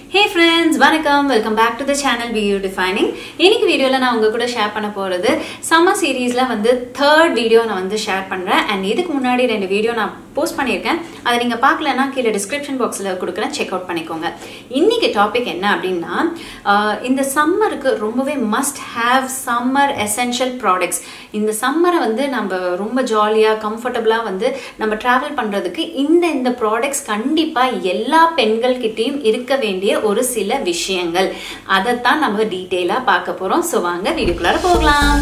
ஹே friends வணக்கம் welcome back to the channel beautifying இன்னைக்கு வீடியோவில் நான் உங்க கூட ஷேர் பண்ண போகிறது சம்மர் சீரீஸில் வந்து தேர்ட் வீடியோ நான் வந்து ஷேர் பண்ணுறேன் அண்ட் இதுக்கு முன்னாடி ரெண்டு வீடியோ நான் போஸ்ட் பண்ணியிருக்கேன் அதை நீங்கள் பார்க்கலன்னா கீழே டிஸ்கிரிப்ஷன் பாக்ஸில் கொடுக்குறேன் செக் அவுட் பண்ணிக்கோங்க இன்னைக்கு டாபிக் என்ன அப்படின்னா ஆஹ், இந்த சம்மருக்கு ரொம்பவே must have summer essential products இந்த சம்மரை வந்து நம்ம ரொம்ப ஜாலியாக கம்ஃபர்டபுளாக வந்து நம்ம ட்ராவல் பண்ணுறதுக்கு இந்த இந்த ப்ராடக்ட்ஸ் கண்டிப்பாக எல்லா பெண்கள்கிட்டயும் இருக்க வேண்டிய ஒரு சில விஷயங்கள் அதைத்தான் நம்ம டீட்டெயிலாக பார்க்க போகிறோம் ஸோ வாங்க வீடியோக்குள்ளார போகலாம்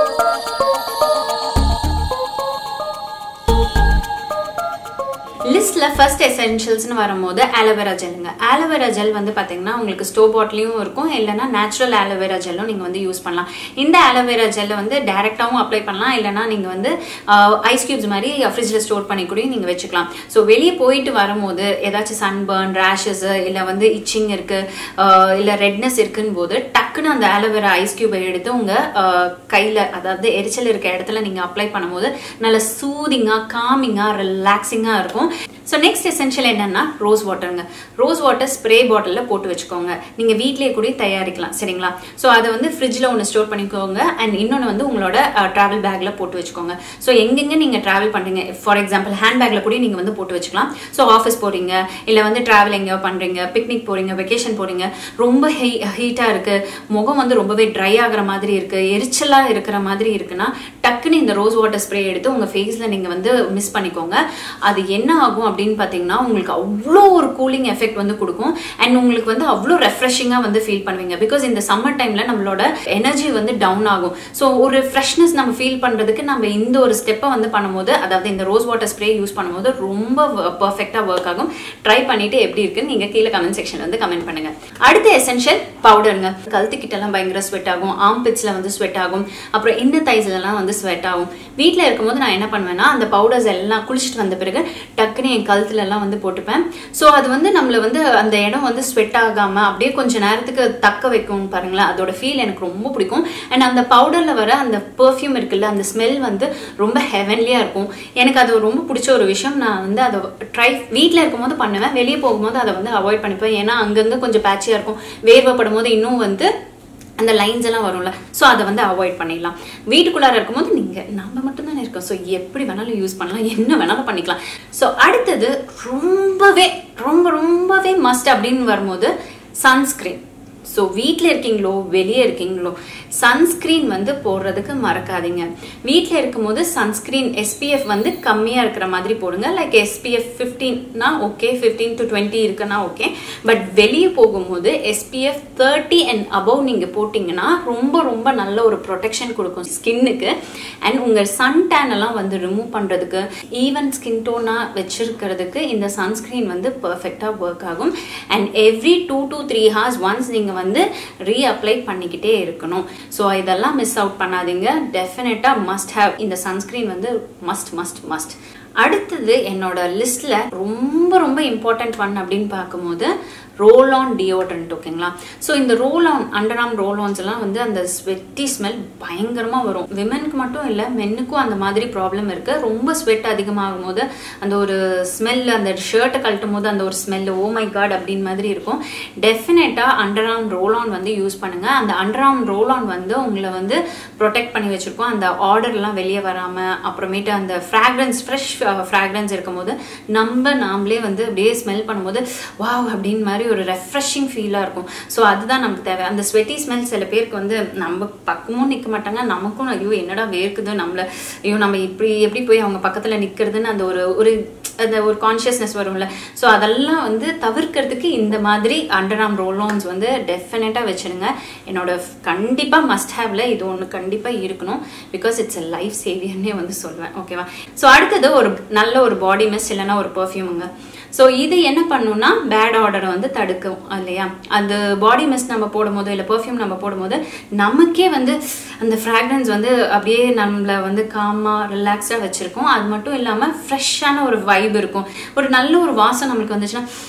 லிஸ்ட்ல ஃபர்ஸ்ட் எசென்ஷியல்ஸ்னு வரும்போது ஆலோவேரா ஜெல்லுங்க ஆலோவேரா ஜெல் வந்து பார்த்தீங்கன்னா உங்களுக்கு ஸ்டோ பாட்டிலையும் இருக்கும் இல்லைன்னா நேச்சுரல் ஆலோவேரா ஜெல்லும் நீங்கள் வந்து யூஸ் பண்ணலாம் இந்த ஆலோவேரா ஜெல்லை வந்து டைரெக்டாகவும் அப்ளை பண்ணலாம் இல்லைன்னா நீங்கள் வந்து ஐஸ் கியூப்ஸ் மாதிரி ஃப்ரிட்ஜில் ஸ்டோர் பண்ணி கூட நீங்கள் வச்சுக்கலாம் ஸோ வெளியே போயிட்டு வரும்போது ஏதாச்சும் சன்பர்ன் ரேஷஸ் இல்லை வந்து இச்சிங் இருக்கு ஆஹ் இல்லை ரெட்னஸ் இருக்குன்னு போது டக்குன்னு அந்த ஆலோவேரா ஐஸ் கியூபை எடுத்து உங்கள் கையில் அதாவது எரிச்சல் இருக்க இடத்துல நீங்கள் அப்ளை பண்ணும்போது நல்ல சூதிங்காக காமிங்காக ரிலாக்ஸிங்காக இருக்கும் ஸோ நெக்ஸ்ட் எசென்ஷியல் என்னன்னா ரோஸ் வாட்டருங்க ரோஸ் வாட்டர் ஸ்ப்ரே பாட்டிலில் போட்டு வச்சுக்கோங்க நீங்கள் வீட்லேயே கூட தயாரிக்கலாம் சரிங்களா ஸோ அதை வந்து ஃப்ரிட்ஜில் ஒன்று ஸ்டோர் பண்ணிக்கோங்க அண்ட் இன்னொன்று வந்து உங்களோட ட்ராவல் பேக்கில் போட்டு வச்சுக்கோங்க ஸோ எங்கெங்கே நீங்கள் ட்ராவல் பண்ணுறீங்க ஃபார் எக்ஸாம்பிள் ஹேண்ட் பேக்கில் கூட நீங்கள் வந்து போட்டு வச்சுக்கலாம் ஸோ ஆஃபீஸ் போகிறீங்க இல்லை வந்து ட்ராவல் எங்கேயோ பண்ணுறீங்க பிக்னிக் போகிறீங்க வெக்கேஷன் போகிறீங்க ரொம்ப ஹீ ஹீட்டாக இருக்குது முகம் வந்து ரொம்பவே ட்ரை ஆகிற மாதிரி இருக்குது எரிச்சலாக இருக்கிற மாதிரி இருக்குன்னா டக்குன்னு இந்த ரோஸ் வாட்டர் ஸ்ப்ரே எடுத்து உங்கள் ஃபேஸில் நீங்கள் வந்து மிஸ் பண்ணிக்கோங்க அது என்ன ஆகும் அப்படின்னு பார்த்தீங்கன்னா உங்களுக்கு அவ்வளோ ஒரு கூலிங் எஃபெக்ட் வந்து கொடுக்கும் அண்ட் உங்களுக்கு வந்து அவ்வளோ ரெஃப்ரெஷிங்காக வந்து ஃபீல் பண்ணுவீங்க பிகாஸ் இந்த சம்மர் டைமில் நம்மளோட எனர்ஜி வந்து டவுன் ஆகும் ஸோ ஒரு ஃப்ரெஷ்னஸ் நம்ம ஃபீல் பண்ணுறதுக்கு நம்ம இந்த ஒரு ஸ்டெப்பை வந்து பண்ணும்போது அதாவது இந்த ரோஸ் வாட்டர் ஸ்ப்ரே யூஸ் பண்ணும்போது ரொம்ப பர்ஃபெக்டாக ஒர்க் ஆகும் ட்ரை பண்ணிட்டு எப்படி இருக்குன்னு நீங்கள் கீழே கமெண்ட் செக்ஷன் வந்து கமெண்ட் பண்ணுங்க அடுத்த எசென்ஷியல் பவுடருங்க கழுத்துக்கிட்டலாம் பயங்கர ஸ்வெட் ஆகும் ஆம் பிட்ஸில் வந்து ஸ்வெட் ஆகும் அப்புறம் இந்த தைஸ்லலாம் வந்து ஸ்வெட் ஆகும் வீட்டில் இருக்கும்போது நான் என்ன பண்ணுவேன்னா அந்த பவுடர்ஸ் எல்லாம் குளிச்சுட்டு வந்த பிறகு டக்குன்னு என் கழுத்துல எல்லாம் வந்து போட்டுப்பேன் ஸோ அது வந்து நம்மள வந்து அந்த இடம் வந்து ஸ்வெட் ஆகாமல் அப்படியே கொஞ்ச நேரத்துக்கு தக்க வைக்கும் பாருங்களேன் அதோட ஃபீல் எனக்கு ரொம்ப பிடிக்கும் அண்ட் அந்த பவுடரில் வர அந்த பெர்ஃப்யூம் இருக்குல்ல அந்த ஸ்மெல் வந்து ரொம்ப ஹெவன்லியாக இருக்கும் எனக்கு அது ரொம்ப பிடிச்ச ஒரு விஷயம் நான் வந்து அதை ட்ரை வீட்டில் இருக்கும்போது பண்ணுவேன் வெளியே போகும்போது அதை வந்து அவாய்ட் பண்ணிப்பேன் ஏன்னா அங்கங்கே கொஞ்சம் பேட்சியாக இருக்கும் வேர்வைப்படும் போது இன்னும் வந்து அந்த லைன்ஸ் எல்லாம் வரும்ல ஸோ அதை வந்து அவாய்ட் பண்ணிடலாம் வீட்டுக்குள்ளார இருக்கும்போது நீங்கள் நம்ம மட்டும்தானே இருக்கோம் ஸோ எப்படி வேணாலும் யூஸ் பண்ணலாம் என்ன வேணாலும் பண்ணிக்கலாம் ஸோ அடுத்தது ரொம்பவே ரொம்ப ரொம்பவே மஸ்ட் அப்படின்னு வரும்போது சன்ஸ்கிரீன் ஸோ வீட்டில் இருக்கீங்களோ வெளியே இருக்கீங்களோ சன்ஸ்க்ரீன் வந்து போடுறதுக்கு மறக்காதீங்க வீட்டில் இருக்கும்போது சன்ஸ்க்ரீன் எஸ்பிஎஃப் வந்து கம்மியாக இருக்கிற மாதிரி போடுங்க லைக் எஸ்பிஎஃப் ஃபிஃப்டீன்னா ஓகே ஃபிஃப்டீன் டு டுவெண்ட்டி இருக்குன்னா ஓகே பட் வெளியே போகும்போது எஸ்பிஎஃப் தேர்ட்டி அண்ட் அபவ் நீங்கள் போட்டிங்கன்னா ரொம்ப ரொம்ப நல்ல ஒரு ப்ரொடெக்ஷன் கொடுக்கும் ஸ்கின்னுக்கு அண்ட் உங்கள் சன் டேன் எல்லாம் வந்து ரிமூவ் பண்ணுறதுக்கு ஈவன் ஸ்கின் டோனாக வச்சிருக்கிறதுக்கு இந்த சன்ஸ்க்ரீன் வந்து பர்ஃபெக்டாக ஒர்க் ஆகும் and every two to three hours once நீங்கள் வந்து ரீஅப்ளை பண்ணிக்கிட்டே இருக்கணும் ஸோ இதெல்லாம் மிஸ் அவுட் பண்ணாதீங்க டெஃபினட்டாக மஸ்ட் ஹேவ் இந்த சன்ஸ்க்ரீன் வந்து மஸ்ட் மஸ்ட் மஸ்ட் அடுத்தது என்னோட லிஸ்ட்ல ரொம்ப ரொம்ப இம்பார்ட்டன்ட் ஒன் அப்படின்னு பார்க்கும்போது ரோல் ஆன் டியோட்ரண்ட் ஓகேங்களா ஸோ இந்த roll on underarm roll ons எல்லாம் வந்து அந்த ஸ்வெட்டி ஸ்மெல் பயங்கரமாக வரும் விமெனுக்கு மட்டும் இல்லை மென்னுக்கும் அந்த மாதிரி ப்ராப்ளம் இருக்கு ரொம்ப ஸ்வெட் அதிகமாகும் போது அந்த ஒரு ஸ்மெல் அந்த ஷர்ட்டை கழட்டும் போது அந்த ஒரு ஸ்மெல் ஓ மை காட் அப்படின்னு மாதிரி இருக்கும் டெஃபினட்டாக அண்டர் ஆம் ரோல் ஆன் வந்து யூஸ் பண்ணுங்க அந்த அண்டர் ஆம் ரோல் ஆன் வந்து உங்களை வந்து ப்ரொடெக்ட் பண்ணி வச்சிருக்கோம் அந்த ஆர்டர்லாம் வெளியே வராமல் அப்புறமேட்டு அந்த ஃப்ராக்ரன்ஸ் ஃப்ரெஷ் ஃப்ராக்ரன்ஸ் இருக்கும்போது நம்ம நாமளே வந்து அப்படியே ஸ்மெல் பண்ணும்போது வாவ் அப்படின்னு மாதிரி ஒரு ரெஃப்ரெஷிங் ஃபீலாக இருக்கும் ஸோ அதுதான் நமக்கு தேவை அந்த ஸ்வெட்டி ஸ்மெல் சில பேருக்கு வந்து நம்ம பக்கமும் நிற்க மாட்டாங்க நமக்கும் ஐயோ என்னடா வேர்க்குது நம்மள ஐயோ நம்ம இப்படி எப்படி போய் அவங்க பக்கத்தில் நிற்கிறதுன்னு அந்த ஒரு ஒரு அந்த ஒரு கான்ஷியஸ்னஸ் வரும்ல ஸோ அதெல்லாம் வந்து தவிர்க்கிறதுக்கு இந்த மாதிரி அண்டர் ஆம் ரோலான்ஸ் வந்து டெஃபினட்டாக வச்சிடுங்க என்னோட கண்டிப்பாக மஸ்ட் ஹேவ்ல இது ஒன்று கண்டிப்பாக இருக்கணும் பிகாஸ் இட்ஸ் அ லைஃப் சேவியர்னே வந்து சொல்லுவேன் ஓகேவா ஸோ அடுத்தது ஒரு நல்ல ஒரு பாடி மிஸ்ட் இல்லைன்னா ஒரு பர்ஃப்யூமுங்க ஸோ இது என்ன பண்ணுன்னா பேட் ஆர்டரை வந்து தடுக்கும் இல்லையா அந்த பாடி மிஸ்ட் நம்ம போடும்போது இல்லை பெர்ஃப்யூம் நம்ம போடும்போது நமக்கே வந்து அந்த ஃப்ராக்ரன்ஸ் வந்து அப்படியே நம்மளை வந்து காமாக ரிலாக்ஸ்டாக வச்சுருக்கோம் அது மட்டும் இல்லாமல் ஃப்ரெஷ்ஷான ஒரு வைப் இருக்கும் ஒரு நல்ல ஒரு வாசம் நம்மளுக்கு வந்துச்சுன்னா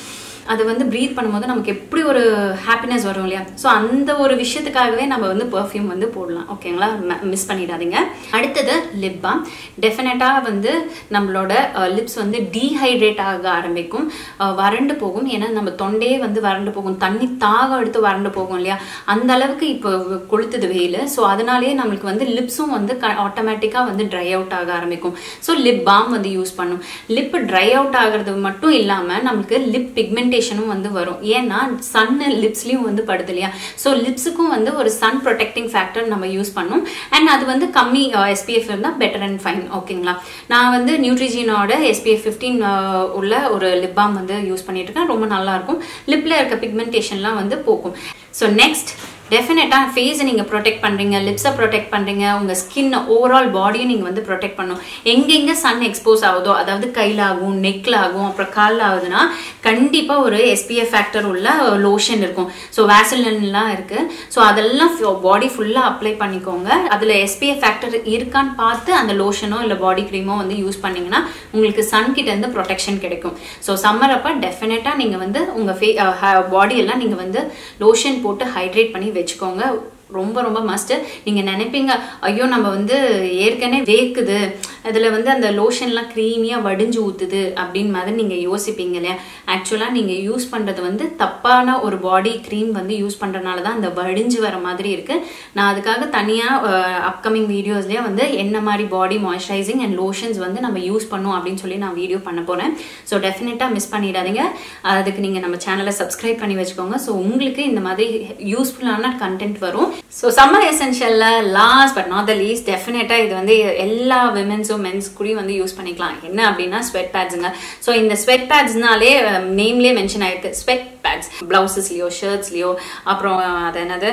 அது வந்து ப்ரீத் பண்ணும்போது நமக்கு எப்படி ஒரு ஹாப்பினஸ் வரும் இல்லையா ஸோ அந்த ஒரு விஷயத்துக்காகவே நம்ம வந்து பெர்ஃப்யூம் வந்து போடலாம் ஓகேங்களா மிஸ் பண்ணிடாதீங்க அடுத்தது லிப் பாம் டெஃபினட்டாக வந்து நம்மளோட லிப்ஸ் வந்து டீஹைட்ரேட் ஆக ஆரம்பிக்கும் அஹ், வறண்டு போகும் ஏன்னா நம்ம தொண்டையே வந்து வறண்டு போகும் தண்ணி தாகம் எடுத்து வறண்டு போகும் இல்லையா அந்த அளவுக்கு இப்போ கொளுத்துது வெயில் ஸோ அதனாலேயே நம்மளுக்கு வந்து லிப்ஸும் வந்து ஆட்டோமேட்டிக்காக வந்து ட்ரை அவுட் ஆக ஆரம்பிக்கும் ஸோ லிப் பாம் வந்து யூஸ் பண்ணும் லிப் ட்ரை அவுட் ஆகிறது மட்டும் இல்லாமல் நம்மளுக்கு லிப் பிக்மெண்டேஷனும் வந்து வரும் ஏன்னா சன்னு லிப்ஸ்லையும் வந்து படுது இல்லையா ஸோ லிப்ஸுக்கும் வந்து ஒரு சன் ப்ரொடெக்டிங் ஃபேக்டர் நம்ம யூஸ் பண்ணணும் அண்ட் அது வந்து கம்மி எஸ்பிஎஃப் இருந்தால் பெட்டர் அண்ட் ஃபைன் ஓகேங்களா நான் வந்து நியூட்ரிஜினோட எஸ்பிஎஃப் ஃபிஃப்டீன் உள்ள ஒரு லிப் பாம் வந்து யூஸ் பண்ணிட்டு இருக்கேன் ரொம்ப நல்லா இருக்கும் லிப்ல இருக்க பிக்மெண்டேஷன்லாம் வந்து போக்கும் ஸோ நெக்ஸ்ட் டெஃபினட்டாக ஃபேஸை நீங்கள் ப்ரொடெக்ட் பண்ணுறீங்க லிப்ஸை ப்ரொடெக்ட் பண்ணுறீங்க உங்கள் ஸ்கின் ஓவரால் பாடியை நீங்கள் வந்து ப்ரொடெக்ட் பண்ணணும் எங்கெங்கே சன் எக்ஸ்போஸ் ஆகுதோ அதாவது கையில் ஆகும் நெக்கில் ஆகும் அப்புறம் காலில் ஆகுதுன்னா கண்டிப்பாக ஒரு எஸ்பிஎஃப் ஃபேக்டர் உள்ள லோஷன் இருக்கும் ஸோ வேசலின்லாம் இருக்குது ஸோ அதெல்லாம் பாடி ஃபுல்லாக அப்ளை பண்ணிக்கோங்க அதில் எஸ்பிஎஃப் ஃபேக்டர் இருக்கான்னு பார்த்து அந்த லோஷனோ இல்லை பாடி க்ரீமோ வந்து யூஸ் பண்ணீங்கன்னா உங்களுக்கு சன் கிட்ட இருந்து ப்ரொடெக்ஷன் கிடைக்கும் ஸோ சம்மர் அப்போ டெஃபினட்டாக நீங்கள் வந்து உங்கள் ஃபே பாடியெல்லாம் நீங்கள் வந்து லோஷன் போட்டு ஹைட்ரேட் பண்ணி வச்சுக்கோங்க ரொம்ப ரொம்ப மஸ்ட்டு நீங்கள் நினைப்பீங்க ஐயோ நம்ம வந்து ஏற்கனவே வேக்குது அதில் வந்து அந்த லோஷன்லாம் க்ரீமியாக வடிஞ்சு ஊற்றுது அப்படின்னு மாதிரி நீங்கள் யோசிப்பீங்க இல்லையா ஆக்சுவலாக நீங்கள் யூஸ் பண்ணுறது வந்து தப்பான ஒரு பாடி க்ரீம் வந்து யூஸ் பண்ணுறதுனால தான் அந்த வடிஞ்சு வர மாதிரி இருக்குது நான் அதுக்காக தனியாக அப்கமிங் வீடியோஸ்லேயே வந்து என்ன மாதிரி பாடி மாய்ஸ்சரைசிங் அண்ட் லோஷன்ஸ் வந்து நம்ம யூஸ் பண்ணோம் அப்படின்னு சொல்லி நான் வீடியோ பண்ண போகிறேன் ஸோ டெஃபினட்டாக மிஸ் பண்ணிடாதீங்க அதுக்கு நீங்கள் நம்ம சேனலை சப்ஸ்கிரைப் பண்ணி வச்சுக்கோங்க ஸோ உங்களுக்கு இந்த மாதிரி யூஸ்ஃபுல்லான கண்டென்ட் வரும் ஸோ சம்மர் எசென்ஷியலில் last but not the least டெஃபினட்டாக இது வந்து எல்லா விமென்ஸும் மென்ஸ் கூடயும் வந்து யூஸ் பண்ணிக்கலாம் என்ன அப்படின்னா ஸ்வெட் பேட்ஸுங்க ஸோ இந்த ஸ்வெட் பேட்ஸ்னாலே நேம்லேயே மென்ஷன் ஆயிருக்கு ஸ்வெட் பேட்ஸ் பிளவுசஸ்லையோ ஷர்ட்ஸ்லையோ அப்புறம் அது என்னது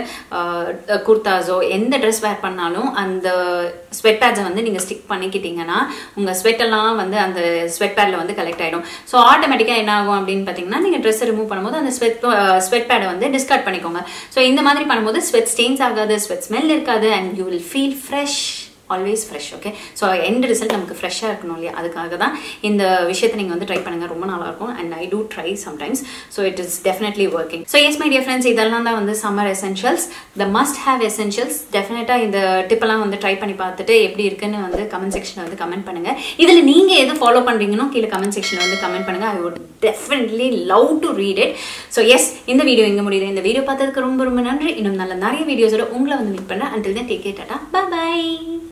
குர்தாஸோ எந்த ட்ரெஸ் வேர் பண்ணாலும் அந்த ஸ்வெட் பேட்ஸை வந்து நீங்கள் ஸ்டிக் பண்ணிக்கிட்டீங்கன்னா உங்கள் ஸ்வெட்டெல்லாம் வந்து அந்த ஸ்வெட் பேடில் வந்து கலெக்ட் ஆகிடும் ஸோ ஆட்டோமேட்டிக்காக என்ன ஆகும் அப்படின்னு பார்த்தீங்கன்னா நீங்கள் ட்ரெஸ் ரிமூவ் பண்ணும்போது அந்த ஸ்வெட் ஸ்வெட் பேடை வந்து டிஸ்கார்ட் பண்ணிக்கோங்க ஸோ இந்த மாதிரி பண்ணும்போது ஸ்வெட் ஸ்டெயின்ஸ் ஆகாது ஸ்வெட் ஸ்மெல் இருக்காது and you will feel fresh always fresh okay so end result நமக்கு ஃப்ரெஷ்ஷாக இருக்கணும் இல்லையா அதுக்காக தான் இந்த விஷயத்தை நீங்கள் வந்து ட்ரை பண்ணுங்கள் ரொம்ப நல்லாயிருக்கும் and I do try sometimes so it is definitely working so yes my dear friends இதெல்லாம் தான் வந்து summer essentials the must have essentials டெஃபினட்டாக இந்த டிப்பெல்லாம் வந்து ட்ரை பண்ணி பார்த்துட்டு எப்படி இருக்குன்னு வந்து கமெண்ட் செக்ஷனில் வந்து கமெண்ட் பண்ணுங்கள் இதில் நீங்கள் எது ஃபாலோ பண்ணுறீங்கன்னு கீழே கமெண்ட் செக்ஷனில் வந்து கமெண்ட் பண்ணுங்கள் I would definitely love to read it so yes இந்த வீடியோ எங்கே முடியுது இந்த வீடியோ பார்த்ததுக்கு ரொம்ப ரொம்ப நன்றி இன்னும் நல்ல நிறைய வீடியோஸோட உங்களை வந்து மீட் பண்ணேன் அண்டில் தான் டேக் கேட்டாட்டா பை